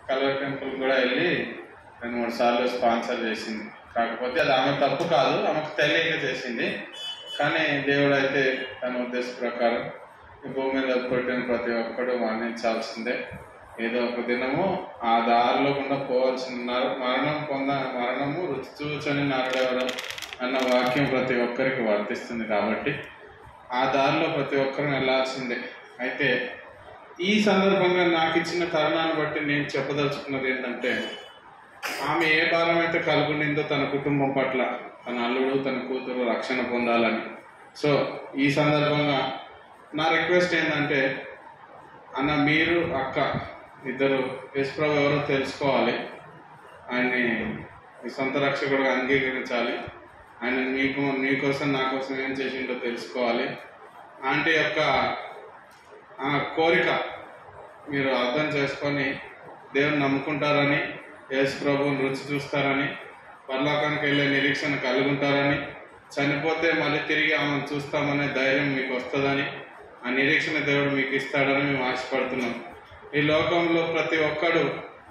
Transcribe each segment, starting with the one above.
colour temple కూడా వెళ్ళి రెండు మూడు సార్లు స్పాన్సర్ చేసింది కాకపోతే అది ఆమె తప్పు కాదు ఆమెకు తెలియక చేసింది కానీ దేవుడు అయితే తన ఉద్దేశ ప్రకారం ఈ భూమి మీద పుట్టిన ప్రతి ఒక్కడు మరణించాల్సిందే ఏదో ఒక దినము ఆ దారిలో గుండా పోవాల్సిన మరణం పొంద మరణము రుచి చూచని నరడవడం అన్న వాక్యం ప్రతి ఒక్కరికి వర్తిస్తుంది కాబట్టి ఆ దారిలో ప్రతి ఒక్కరు వెళ్ళాల్సిందే అయితే ఈ సందర్భంగా నాకు ఇచ్చిన తరుణాన్ని బట్టి నేను చెప్పదలుచుకున్నది ఏంటంటే ఆమె ఏ భారం అయితే కలుగునిందో తన కుటుంబం పట్ల తన అల్లుడు తన కూతురు రక్షణ పొందాలని సో ఈ సందర్భంగా నా రిక్వెస్ట్ ఏంటంటే అన్న మీరు అక్క ఇద్దరు యశ్ప్రభు ఎవరో తెలుసుకోవాలి ఆయన్ని మీ సొంత రక్షకుడుగా అంగీకరించాలి ఆయన మీకు మీకోసం నా కోసం ఏం చేసిండో తెలుసుకోవాలి ఆంటీ యొక్క ఆ కోరిక మీరు అర్థం చేసుకొని దేవుని నమ్ముకుంటారని యేసు ప్రభువుని రుచి చూస్తారని పరలోకానికి వెళ్ళే నిరీక్షణ కలిగి ఉంటారని చనిపోతే మళ్ళీ తిరిగి ఆమెను చూస్తామనే ధైర్యం మీకు వస్తుందని ఆ నిరీక్షణ దేవుడు మీకు ఇస్తాడని మేము ఆశపడుతున్నాం ఈ లోకంలో ప్రతి ఒక్కడు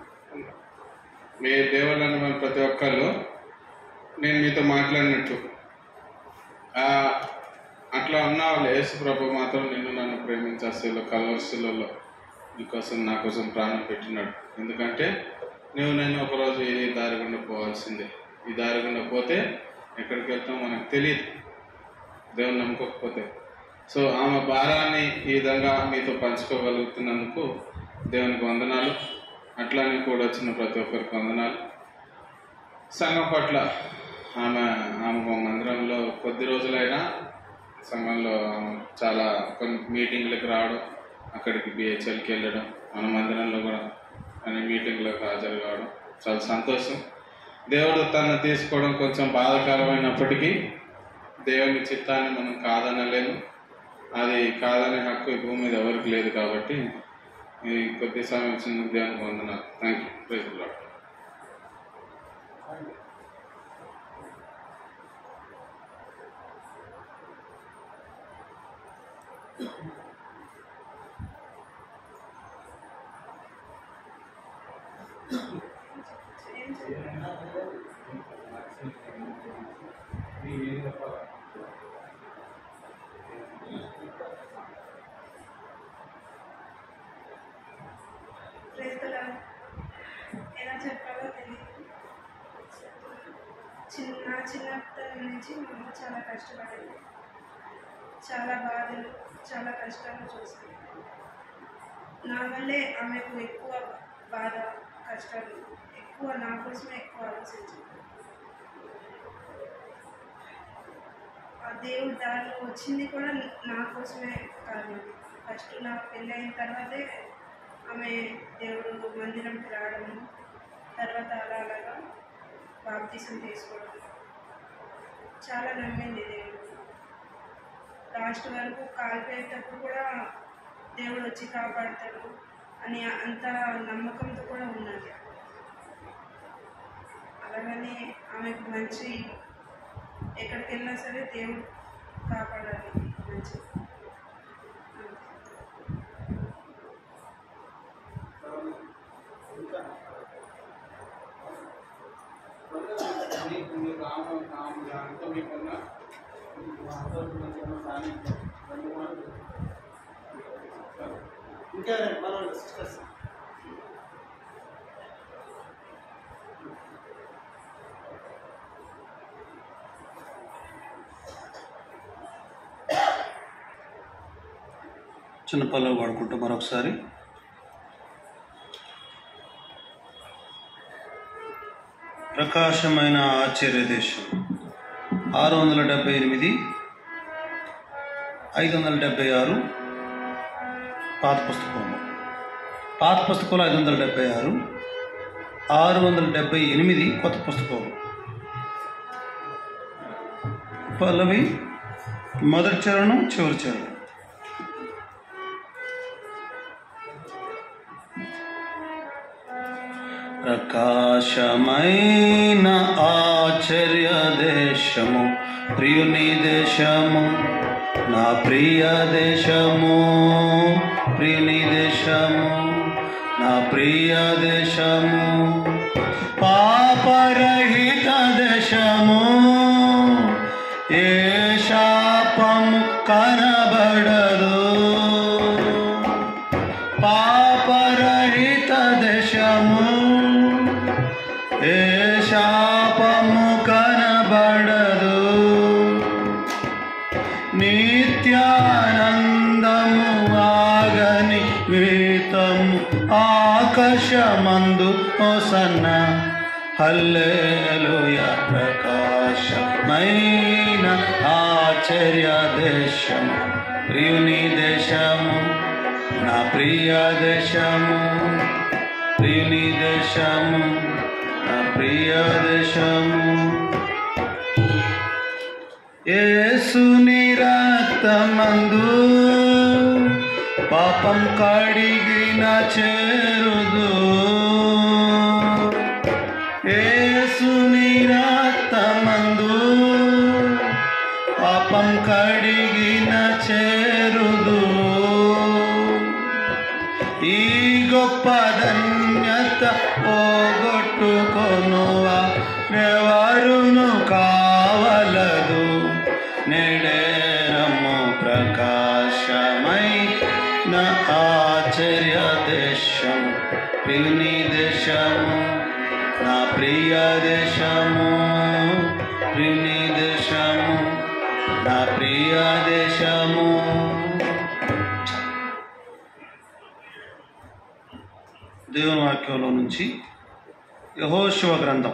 మీ దేవుళ్ళని మన ప్రతి ఒక్కళ్ళు నేను మీతో మాట్లాడినట్టు ఆ, అట్లా ఉన్న వాళ్ళు యేసు ప్రభు మాత్రం నిన్ను నన్ను ప్రేమించాల్సిలో కలవరిశిలలో నీకోసం నా కోసం ప్రాణం పెట్టినాడు ఎందుకంటే నువ్వు నేను ఒకరోజు ఈ దారి గుండా పోవాల్సిందే ఈ దారి గుండా పోతే ఎక్కడికి వెళ్తాం మనకు తెలియదు దేవుని నమ్ముకోకపోతే సో ఆమె భారాన్ని ఈ విధంగా మీతో పంచుకోగలుగుతున్నందుకు దేవునికి వందనాలు అట్లానే కూడా వచ్చిన ప్రతి ఒక్కరికి వందనాలు సంఘం పట్ల ఆమె ఆమె మా మందిరంలో కొద్ది రోజులైనా సంఘంలో ఆమె చాలా కొన్ని మీటింగ్లకు రావడం అక్కడికి బిహెచ్ఎల్కి వెళ్ళడం మన మందిరంలో కూడా అన్ని మీటింగ్లకు హాజరు కావడం చాలా సంతోషం దేవుడు తను తీసుకోవడం కొంచెం బాధాకరమైనప్పటికీ దేవుని చిత్తాన్ని మనం కాదనలేము అది కాదనే హక్కు ఈ భూమి మీద ఎవరికి లేదు కాబట్టి ఈ కొద్ది సమయం ఇచ్చిన దేవునికి వందనాలు థ్యాంక్ యూ ప్రైజ్ లాడ్ రైతుల ఎలా చెప్పాలో తెలియదు చిన్న చిన్నతనం నుంచి మా అమ్మ చాలా కష్టపడింది చాలా బాధలు చాలా కష్టాలు చూసింది నా వల్లే ఆమెకు ఎక్కువ బాధ కష్టాలు ఎక్కువ నా కోసమే ఎక్కువ ఆలోచించింది ఆ దేవుడి దారిలో వచ్చింది కూడా నా కోసమే కారణం ఫస్ట్ నా పెళ్ళి అయిన తర్వాతే ఆమె దేవుడు మందిరంకి రావడము తర్వాత అలా అలాగా బాప్తీసం తీసుకోవడం చాలా నమ్మింది దేవుడు లాస్ట్ వరకు కాలిపోయేటప్పుడు కూడా దేవుడు వచ్చి కాపాడతాడు అని అంత నమ్మకంతో కూడా ఉన్నది అలాగని ఆమెకు మంచి ఎక్కడికి వెళ్ళినా సరే దేవుడు కాపాడాలి మంచి ఇంకా మనం సిస్టర్స్ చిన్న పల్లవి వాడుకుంటాం మరొకసారి ప్రకాశమైన ఆశ్చర్య దేశం ఆరు వందల డెబ్బై ఎనిమిది ఐదు వందల డెబ్బై ఆరు పాత పుస్తకంలో పాత పుస్తకంలో ఐదు వందల డెబ్బై ఆరు ఆరు వందల డెబ్బై ఎనిమిది కొత్త పుస్తకంలో పల్లవి మొదటి చరణం చివరి చరణం ప్రకాశమైన ఆశ్చర్య దేశము ప్రియుని దేశము నా ప్రియ దేశము ప్రియుని దేశము నా నా ప్రియ దేశము పాపరహిత దేశము ఏ శాపము కనబడదు పాపరహిత దేశము ఏ శాపము కనబడదు నిత్యానందము ఆగని గీతము ఆకాశమందు హోసన్న హల్లెలూయ ప్రకాశమైన ఆశ్చర్య దేశము ప్రియుని దేశము నా ప్రియ దేశము ప్రియుని దేశము నా ప్రియ దేశము ఏసుని రక్తమందు పాపం కడిగిన చేరుదు ఏసుని రక్తమందు పాపం కడిగిన చేరుదు ఈ గొప్ప ధన్యత పోగొట్టుకొనువా ఎవరును కావలదు నెడేరము ప్రకాశమై నా ఆశ్చర్య దేశము ప్రియుని దేశము నా ప్రియ దేశము ప్రియుని దేశము నా ప్రియ దేశము దేవుని వాక్యంలో నుంచి యహోశివ గ్రంథం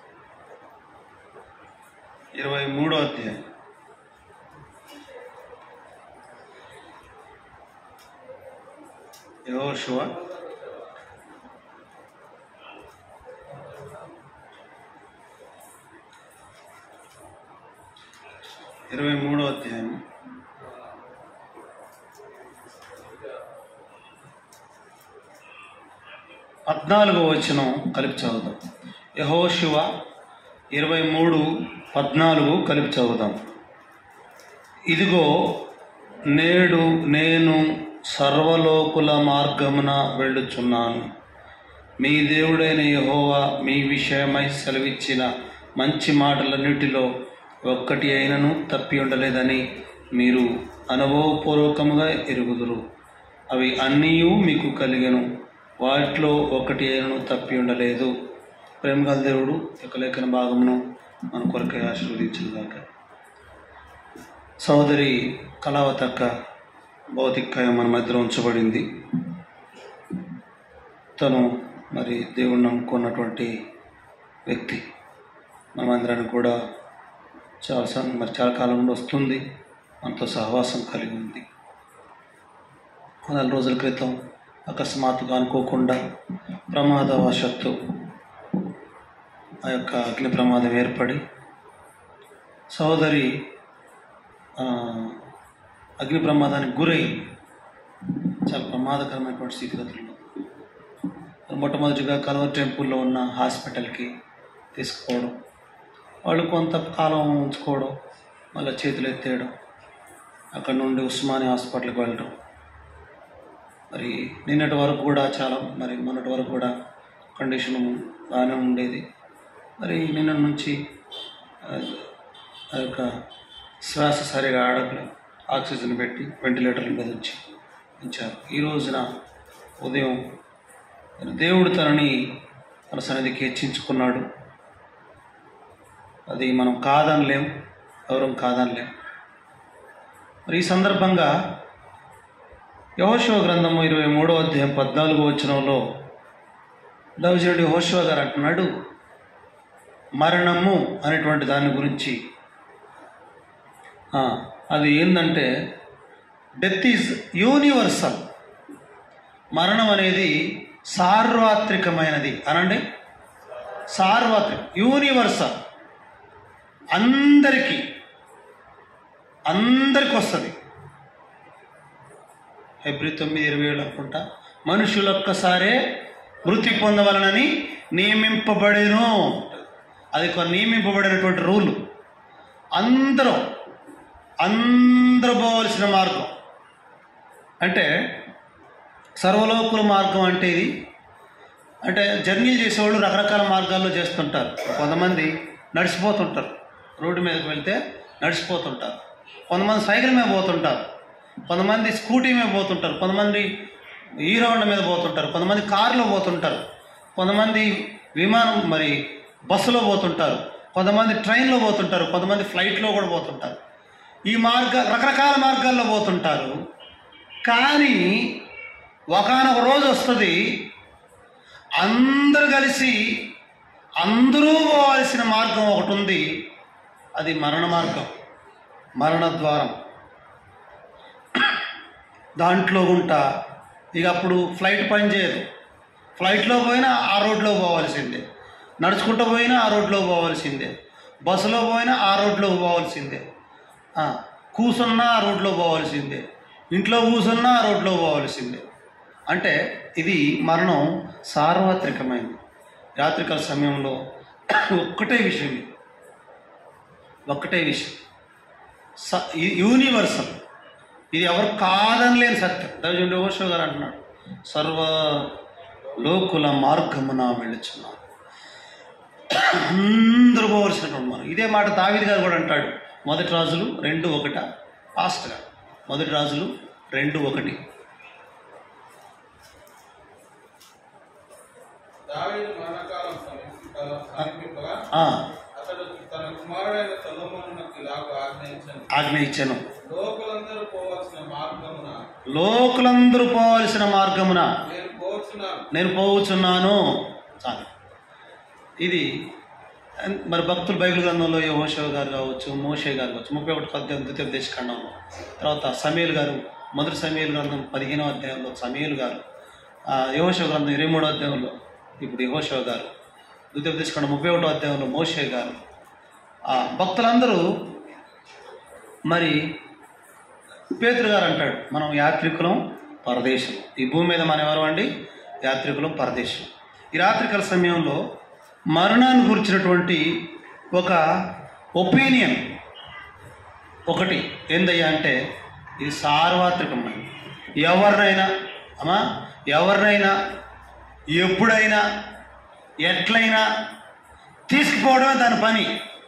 ఇరవై మూడో అధ్యాయం యహోశివ ఇరవై మూడో అధ్యాయం పద్నాలుగో వచనం కలిపి చదువుదాం యహోశివ ఇరవై మూడు పద్నాలుగు కలిపి చదువుదాం ఇదిగో నేడు నేను సర్వలోకుల మార్గమున వెళ్ళుచున్నాను మీ దేవుడైన యహోవా మీ విషయమై సెలవిచ్చిన మంచి మాటలన్నిటిలో ఒక్కటి అయినను తప్పి ఉండలేదని మీరు అనుభవపూర్వకముగా ఎరుగుదురు అవి అన్నీ మీకు కలిగెను వాటిలో ఒకటి అయినను తప్పి ఉండలేదు ప్రేమగల దేవుడు యొక్క లేఖన భాగమును మన కొరకై ఆశీర్వదించుగాక సోదరి కళావతక్క భౌతిక మన మధ్యలో ఉంచబడింది తను మరి దేవుణ్ణి నమ్ముకున్నటువంటి వ్యక్తి మనమందరానికి కూడా చాలా సం- మరి చాలా కాలం నుండి వస్తుంది మనతో సహవాసం కలిగి ఉంది నెల రోజుల క్రితం అకస్మాత్తుగా అనుకోకుండా ప్రమాదవశత్తు ఆ యొక్క అగ్ని ప్రమాదం ఏర్పడి సహోదరి ఆ, అగ్ని ప్రమాదానికి గురై చాలా ప్రమాదకరమైనటువంటి స్థితిగతుల్లో మొట్టమొదటిగా కలవర్ టెంపుల్లో ఉన్న హాస్పిటల్కి తీసుకుపోవడం వాళ్ళు కొంతకాలం ఉంచుకోవడం మళ్ళీ చేతులు ఎత్తేయడం అక్కడ నుండి ఉస్మానియా హాస్పిటల్కి వెళ్ళడం మరి నిన్నటి వరకు కూడా చాలా మరి మొన్నటి వరకు కూడా కండిషన్ బాగానే ఉండేది మరి నిన్న నుంచి ఆ, ఆ యొక్క శ్వాస సరిగా ఆడట్లేదు ఆక్సిజన్ పెట్టి వెంటిలేటర్ల మీద ఉంచి ఉంచారు ఈ రోజున ఉదయం మరి దేవుడు తనని తన సన్నిధికి హెచ్చించుకున్నాడు అది మనం కాదనలేం ఎవరం కాదనలేం మరి ఈ సందర్భంగా యహోశివ గ్రంథము ఇరవై మూడో అధ్యాయం పద్నాలుగో వచనంలో దౌజనుడు యహోశివ గారు అంటున్నాడు మరణము అనేటువంటి దాని గురించి ఆ, అది ఏంటంటే డెత్ ఈజ్ యూనివర్సల్ మరణం అనేది సార్వత్రికమైనది అనండి సార్వత్రిక యూనివర్సల్ అందరికీ అందరికి వస్తుంది ఫిబ్రవరి తొమ్మిది ఇరవై ఏళ్ళు అనుకుంటా మనుషులు ఒక్కసారే మృతి పొందవలనని నియమింపబడేను అది ఒక నియమింపబడినటువంటి రూలు అందరూ అందరూ పోవలసిన మార్గం అంటే సర్వలోకుల మార్గం అంటే ఇది అంటే జర్నీలు చేసేవాళ్ళు రకరకాల మార్గాల్లో చేస్తుంటారు కొంతమంది నడిచిపోతుంటారు రోడ్డు మీదకి వెళ్తే నడిచిపోతుంటారు కొంతమంది సైకిల్ మీద పోతుంటారు కొంతమంది స్కూటీ మీద పోతుంటారు కొంతమంది హీరో హోండా మీద పోతుంటారు కొంతమంది కారులో పోతుంటారు కొంతమంది విమానం మరి బస్సులో పోతుంటారు కొంతమంది ట్రైన్లో పోతుంటారు కొంతమంది ఫ్లైట్లో కూడా పోతుంటారు ఈ మార్గ రకరకాల మార్గాల్లో పోతుంటారు కానీ ఒకనొక రోజు వస్తుంది అందరూ కలిసి అందరూ పోవాల్సిన మార్గం ఒకటి ఉంది అది మరణ మార్గం మరణ ద్వారం దాంట్లో ఉంటా ఇక అప్పుడు ఫ్లైట్ పనిచేయదు ఫ్లైట్లో పోయినా ఆ రోడ్లో పోవాల్సిందే నడుచుకుంటూ పోయినా ఆ రోడ్లో పోవాల్సిందే బస్సులో పోయినా ఆ రోడ్లో పోవాల్సిందే ఆ, కూసున్నా ఆ రోడ్లో పోవాల్సిందే ఇంట్లో కూసున్నా ఆ రోడ్లో పోవాల్సిందే అంటే ఇది మరణం సార్వత్రికమైంది రాత్రికాల సమయంలో ఒక్కటే విషయం ఇది ఒక్కటే విషయం స ఇది యూనివర్సల్ ఇది ఎవరు కాదనలేని సత్యం దైవజుడు ఓషో గారు అంటున్నాడు సర్వ లోకుల మార్గమున వెళ్ళుచున్నాను అందరూ పోవలసినటువంటి మనం ఇదే మాట దావిది గారు కూడా అంటాడు మొదటి రాజులు రెండు ఒకట ఫాస్ట్గా మొదటి రాజులు రెండు ఒకటి దావీదు మరణకాలం సమీప- సమీపింపగా ఆ, అతడు తన కుమారుడైన సొలొమోనునకు ఇలాగ ఆజ్ఞయించను ఆజ్ఞ ఇచ్చాను లోకులందరూ పోవాల్సిన మార్గమున లోకులందరూ పోవలసిన మార్గమున నేను కోరుచున్నాను నేను పోవచ్చున్నాను చాలు ఇది అన్- మరి భక్తుల బైబిల్ గ్రంథంలో యహోషవ గారు కావచ్చు మోషే గారు కావచ్చు ముప్పై ఒకటి అధ్యాయం ద్వితీయ దేశ ఖండంలో తర్వాత సమీల్ గారు మొదటి సమీల్ గ్రంథం పదిహేనో అధ్యాయంలో సమీల్ గారు యహోషవ గ్రంథం ఇరవై మూడో అధ్యాయంలో ఇప్పుడు యహోషవ గారు ద్వితీయ దేశ ఖండం ముప్పై ఒకటో అధ్యాయంలో మోషే గారు ఆ భక్తులందరూ మరి పేతురు గారు అంటాడు మనం యాత్రికులం పరదేశం ఈ భూమి మీద మనం ఎవరు అండి యాత్రికులం పరదేశం ఈ రాత్రికాల సమయంలో మరణాన్ని గురించినటువంటి ఒక ఒపీనియన్ ఒకటి ఏందయ్యా అంటే ఇది సార్వత్రికమైనది ఎవరినైనా అమ్మా ఎవరినైనా ఎప్పుడైనా ఎట్లయినా తీసుకుపోవడమే దాని పని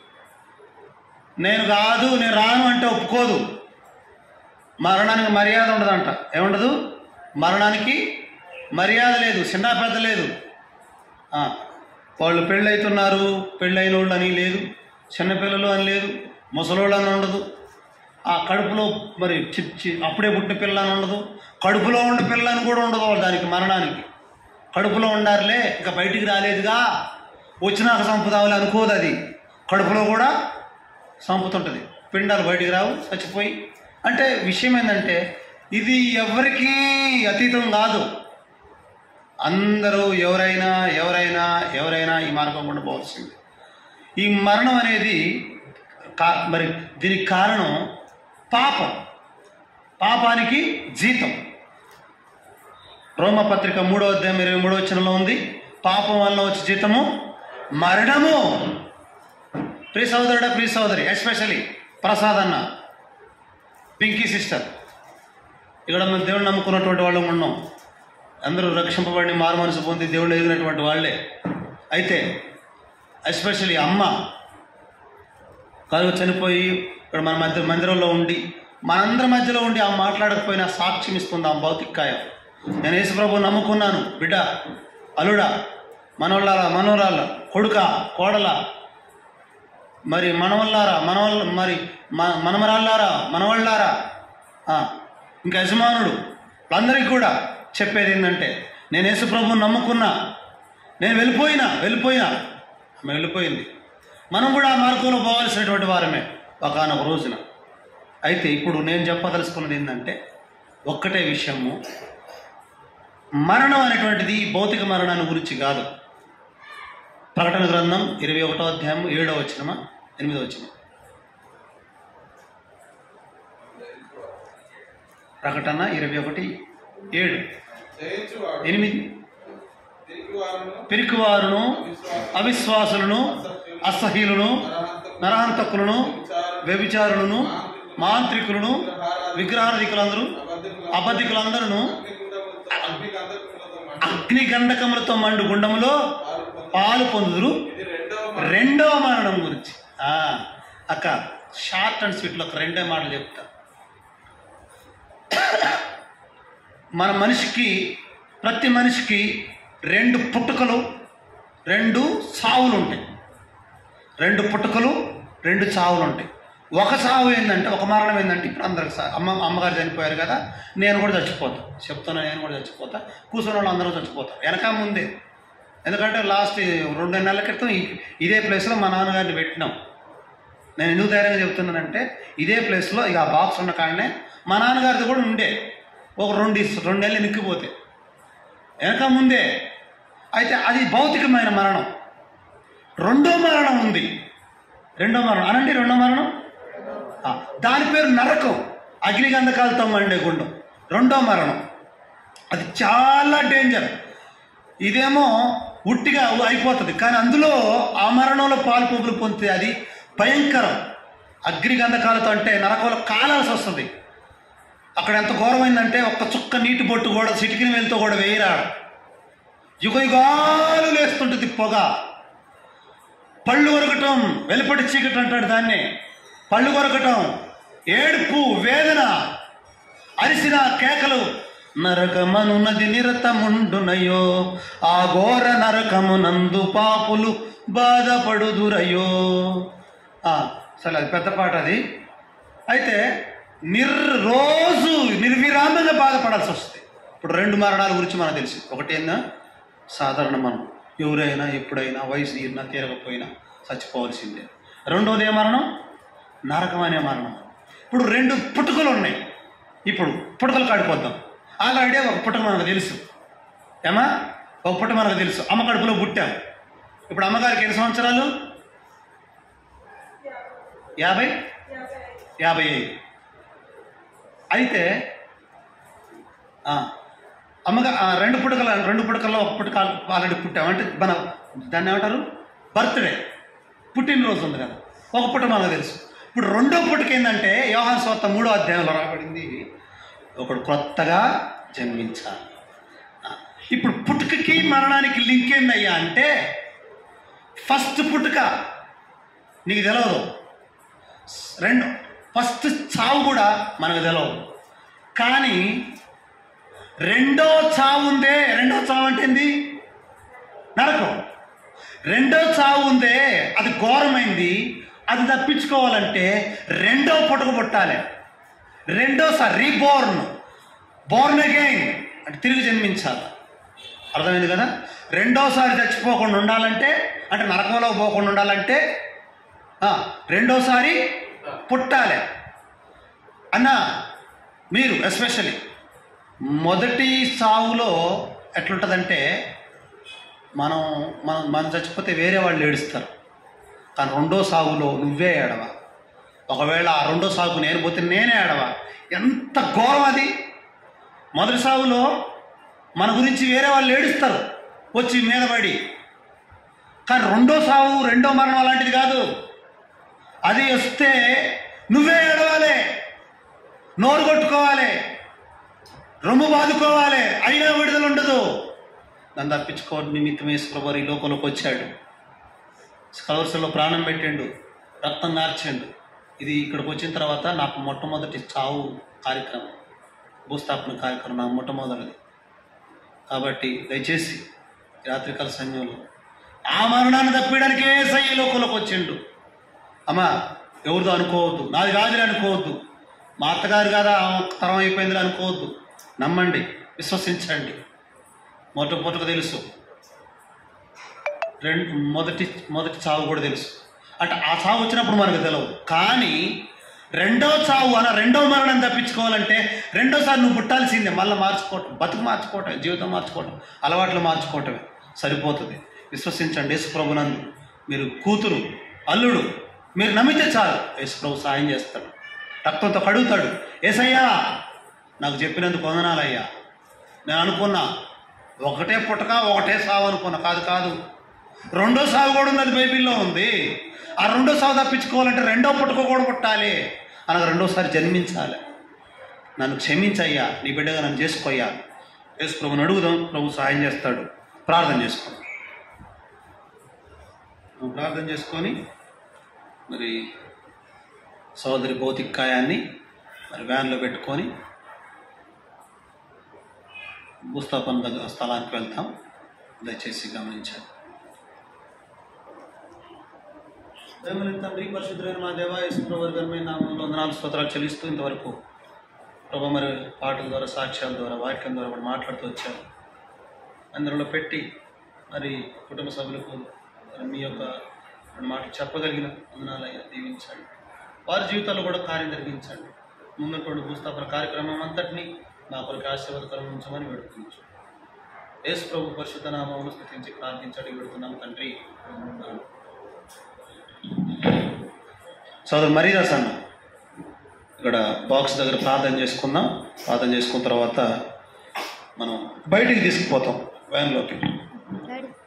నేను కాదు నేను రాను అంటే ఒప్పుకోదు మరణానికి మర్యాద ఉండదంట ఏముండదు మరణానికి మర్యాద లేదు చిన్న పెద్ద లేదు ఆ, వాళ్ళు పెళ్ళైతున్నారు పెళ్ళైన వాళ్ళు అని లేదు చిన్నపిల్లలు అని లేదు ముసలోళ్ళు అని ఉండదు ఆ కడుపులో మరి చి చి- అప్పుడే పుట్టిన పిల్ల అని ఉండదు కడుపులో ఉండే పిల్ల అని కూడా ఉండదు వాళ్ళు దానికి మరణానికి కడుపులో ఉండారులే ఇంకా బయటికి రాలేదుగా వచ్చినాక చంపుదావులే అనుకోదు అది కడుపులో కూడా చంపుతుంటుంది పిండాలు బయటికి రావు చచ్చిపోయి అంటే విషయం ఏంటంటే ఇది ఎవరికీ అతీతం కాదు అందరూ ఎవరైనా ఎవరైనా ఎవరైనా ఈ మార్గం గుండా పోవాల్సింది ఈ మరణం అనేది కా మరి దీనికి కారణం పాపం పాపానికి జీతం రోమపత్రిక మూడో అధ్యాయం ఇరవై మూడో వచనంలో ఉంది పాపం వల్ల వచ్చే జీతము మరణము ప్రియ సోదరుడా ప్రియ సోదరి ఎస్పెషలీ ప్రసాద్ అన్న పింకీ సిస్టర్ ఇక్కడ మనం దేవుడు నమ్ముకున్నటువంటి వాళ్ళం ఉన్నాం అందరూ రక్షింపబడి మారు మనసు పొంది దేవుడు ఎదిగినటువంటి వాళ్ళే అయితే ఎస్పెషలీ అమ్మ కలుగు చనిపోయి ఇక్కడ మన మధ్య మందిరంలో ఉండి మనందరి మధ్యలో ఉండి ఆ మాట్లాడకపోయినా సాక్ష్యం ఇస్తుంది ఆ భౌతికాయం నేను యేసుప్రభు నమ్ముకున్నాను బిడ్డ అలుడా మనవళ్ళారా మనవరాళ్ళ కొడుక కోడల మరి మనవల్లారా మనవల్ మరి మ- మనమరాళ్ళారా మనవళ్ళారా ఆ, ఇంకా యజమానుడు అందరికీ కూడా చెప్పేది ఏంటంటే నేను యేసుప్రభుని నమ్ముకున్నా నేను వెళ్ళిపోయినా వెళ్ళిపోయినా ఆమె వెళ్ళిపోయింది మనం కూడా ఆ మార్గంలో పోవాల్సినటువంటి వారమే ఒకనొక రోజున అయితే ఇప్పుడు నేను చెప్పదలుచుకున్నది ఏంటంటే ఒక్కటే విషయము మరణం అనేటువంటిది భౌతిక మరణాన్ని గురించి కాదు ప్రకటన గ్రంథం ఇరవై ఒకటో అధ్యాయం ఏడో వచ్చినమా ఎనిమిదో వచ్చిన ప్రకటన ఇరవై ఒకటి ఏడు జయించువాడు ఎనిమిది తిరిగి వారును పిరికివారును అవిశ్వాసులను అసహ్యులను నరహంతకులను వ్యభిచారులను మాంత్రికులను విగ్రహాధికులందరూ అబద్ధికులందరూ అగ్ని గంధకములతో మండు గుండములో పాలు పొందుదురు ఇది రెండవ రెండవ మరణం గురించి ఆ, అక్క షార్ట్ అండ్ స్వీట్లో ఒక రెండే మాటలు చెప్తా మన మనిషికి ప్రతి మనిషికి రెండు పుట్టుకలు రెండు చావులు ఉంటాయి రెండు పుట్టుకలు రెండు చావులు ఉంటాయి ఒక చావు ఏంటంటే ఒక మరణం ఏంటంటే ఇప్పుడు అందరికి సా- అమ్మ అమ్మగారు చనిపోయారు కదా నేను కూడా చచ్చిపోతా చెప్తున్నా నేను కూడా చచ్చిపోతా కూర్చున్న వాళ్ళు అందరూ చచ్చిపోతారు వెనక ముందే ఎందుకంటే లాస్ట్ రెండు నెలల క్రితం ఈ- ఇదే ప్లేస్లో మా నాన్నగారిని పెట్టినాం నేను ఎందుకు ధైర్యంగా చెప్తున్నానంటే ఇదే ప్లేస్లో ఇక ఆ బాక్స్ ఉన్న కాడనే మా నాన్నగారిది కూడా ఉండే ఒక రెండు రెండు నెలలు నిక్కిపోతే వెనక ముందే అయితే అది భౌతికమైన మరణం రెండో మరణం ఉంది రెండో మరణం అనండి రెండో మరణం ఆ, దాని పేరు నరకం అగ్నిగంధకాలతో మండే గుండం రెండో మరణం అది చాలా డేంజర్ ఇదేమో ఉట్టిగా అయిపోతుంది కానీ అందులో ఆ మరణంలో పాలు పొగులు పొందితే అది భయంకరం అగ్నిగంధకాలతో అంటే నరకంలో కాలాల్సి వస్తుంది అక్కడ ఎంత ఘోరమైందంటే ఒక్క చుక్క నీటి బొట్టు కూడా సిటికిన వెళ్తూ కూడా వేయరాడు యుగ యుగాలు లేస్తుంటుంది పొగ పళ్ళు కొరకటం వెలుపటి చీకటి అంటాడు దాన్ని పళ్ళు కొరకటం ఏడుపు వేదన అరిసిన కేకలు నరకమనున్నది నిరతముండునయో ఆ ఘోర నరకమునందు పాపులు బాధపడుదురయ్యో ఆ, సరే అది పెద్ద పాట అది అయితే నిర్ రోజు నిర్విరామంగా బాధపడాల్సి వస్తుంది ఇప్పుడు రెండు మరణాల గురించి మనకు తెలుసు ఒకటి ఏందా సాధారణ మనం ఎవరైనా ఎప్పుడైనా వయసు తీరినా తీరకపోయినా చచ్చిపోవాల్సిందే రెండోది ఏ మరణం నరకం అనే మరణం ఇప్పుడు రెండు పుట్టుకలు ఉన్నాయి ఇప్పుడు పుట్టుకలు కాడిపోద్దాం ఆల్రెడీ ఒక పుట్టుక మనకు తెలుసు ఏమా ఒక పుట్ట మనకు తెలుసు అమ్మ కడుపులో పుట్టాం ఇప్పుడు అమ్మగారికి ఎన్ని సంవత్సరాలు యాభై యాభై ఐదు అయితే ఆ, అమ్మగా ఆ, రెండు పుడకల రెండు పుడకల్లో ఒక పుడక ఆల్రెడీ పుట్టాం అంటే మన దాన్ని ఏమంటారు బర్త్డే పుట్టినరోజు ఉంది కదా ఒక పుట్ట మనకు తెలుసు ఇప్పుడు రెండో పుట్టుక ఏంటంటే యోహాన్ స్వార్థ మూడో అధ్యాయంలో రాబడింది ఒకడు కొత్తగా జన్మించాలి ఆ, ఇప్పుడు పుట్టుకకి మరణానికి లింక్ ఏందయ్యా అంటే ఫస్ట్ పుట్టుక నీకు తెలియదు రెండు ఫస్ట్ చావు కూడా మనకు తెలియదు కానీ రెండో చావు ఉందే రెండో చావు అంటే ఏంది నరకం రెండో చావు ఉందే అది ఘోరమైంది అది తప్పించుకోవాలంటే రెండో పుట్టుక పుట్టాలి రెండోసారి రీబోర్న్ బోర్న్ అగైన్ అంటే తిరిగి జన్మించాలి అర్థమైంది కదా రెండోసారి చచ్చిపోకుండా ఉండాలంటే అంటే నరకంలో పోకుండా ఉండాలంటే ఆ, రెండోసారి పుట్టాలి అన్న మీరు ఎస్పెషల్లీ మొదటి సావులో ఎట్లుంటుందంటే మనం మనం మనం చచ్చిపోతే వేరే వాళ్ళు ఏడుస్తారు కానీ రెండో సాగులో నువ్వే ఏడవ ఒకవేళ ఆ రెండో సాగుకు నేను పోతే నేనే ఏడవ ఎంత ఘోరం అది మొదటి సాగులో మన గురించి వేరే వాళ్ళు ఏడుస్తారు వచ్చి మీద పడి కానీ రెండో సాగు రెండో మరణం అలాంటిది కాదు అది వస్తే నువ్వే ఏడవాలి నోరు కొట్టుకోవాలి రొమ్ము బాదుకోవాలి అయినా విడుదల ఉండదు నన్ను తప్పించుకోవడం నిమిత్తమే ప్రభు ఈ లోకంలోకి వచ్చాడు కలవరసలో ప్రాణం పెట్టిండు రక్తం కార్చాడు ఇది ఇక్కడికి వచ్చిన తర్వాత నాకు మొట్టమొదటి చావు కార్యక్రమం భూస్థాపన కార్యక్రమం నా మొట్టమొదటిది కాబట్టి దయచేసి ఈ రాత్రికాల సమయంలో ఆ మరణాన్ని తప్పించడానికే సై ఈ లోకంలోకి వచ్చిండు అమ్మా ఎవరిదో అనుకోవద్దు నాది కాదులే అనుకోవద్దు మా అత్తగారు కదా ఆమె తరం అయిపోయింది అనుకోవద్దు నమ్మండి విశ్వసించండి మొట్ట మొదట తెలుసు రెండు మొదటి మొదటి చావు కూడా తెలుసు అంటే ఆ చావు వచ్చినప్పుడు మనకు తెలియదు కానీ రెండో చావు అన్న రెండో మరణం తప్పించుకోవాలంటే రెండోసారి నువ్వు పుట్టాల్సిందే మళ్ళీ మార్చుకోవటం బతుకు మార్చుకోవటం జీవితం మార్చుకోవటం అలవాట్లు మార్చుకోవటమే సరిపోతుంది విశ్వసించండి యేసుప్రభునందు మీరు కూతురు అల్లుడు మీరు నమ్మితే చాలు యేసుప్రభు సాయం చేస్తాడు రక్తంతో కడుగుతాడు ఏసయ్యా నాకు చెప్పినందుకు వందనాలయ్యా నేను అనుకున్నా ఒకటే పుట్టక ఒకటే సావు అనుకున్నా కాదు కాదు రెండో సావు కూడా ఉంది అది బైబిల్లో ఉంది ఆ రెండో సావు తప్పించుకోవాలంటే రెండో పుట్టుక కూడా పుట్టాలి అనగా రెండోసారి జన్మించాలి నన్ను క్షమించయ్యా నీ బిడ్డగా నన్ను చేసుకోయ్యా యేసు ప్రభుని అడుగుదాం ప్రభు సహాయం చేస్తాడు ప్రార్థన చేసుకుందాం మనం ప్రార్థన చేసుకొని మరి సోదరి భౌతిక కాయాన్ని మరి వ్యాన్లో పెట్టుకొని భూస్థాపన దగ్గర స్థలానికి వెళ్తాం దయచేసి గమనించండి దేవుని తండ్రి పరిశుద్ధులైన మా దేవ యేసుప్రవర్గమైన నామంలో వందనాలు స్తోత్రాలు చెల్లిస్తూ ఇంతవరకు ప్రభు మరి పాటల ద్వారా సాక్ష్యాల ద్వారా వాక్యం ద్వారా కూడా మాట్లాడుతూ వచ్చారు అందరిలో పెట్టి మరి కుటుంబ సభ్యులకు మరి మీ యొక్క మాట చెప్పగలిగిన వందనాలయ్యా దీవించండి వారి జీవితాల్లో కూడా కార్యం జరిగించండి ముందుటువంటి భూస్థాపన కార్యక్రమం అంతటినీ మా కొరకు ఆశీర్వాదకరం ఉంచమని వేడుకుంటు యేసు ప్రభు పరిశుద్ధ నామమును స్థితించి ప్రార్థించడి వేడుకున్నాం తండ్రి సోదరు మరీదాస్ అన్న ఇక్కడ బాక్స్ దగ్గర ప్రార్థన చేసుకుందాం ప్రార్థన చేసుకున్న తర్వాత మనం బయటికి తీసుకుపోతాం వ్యాన్లోకి డాడీ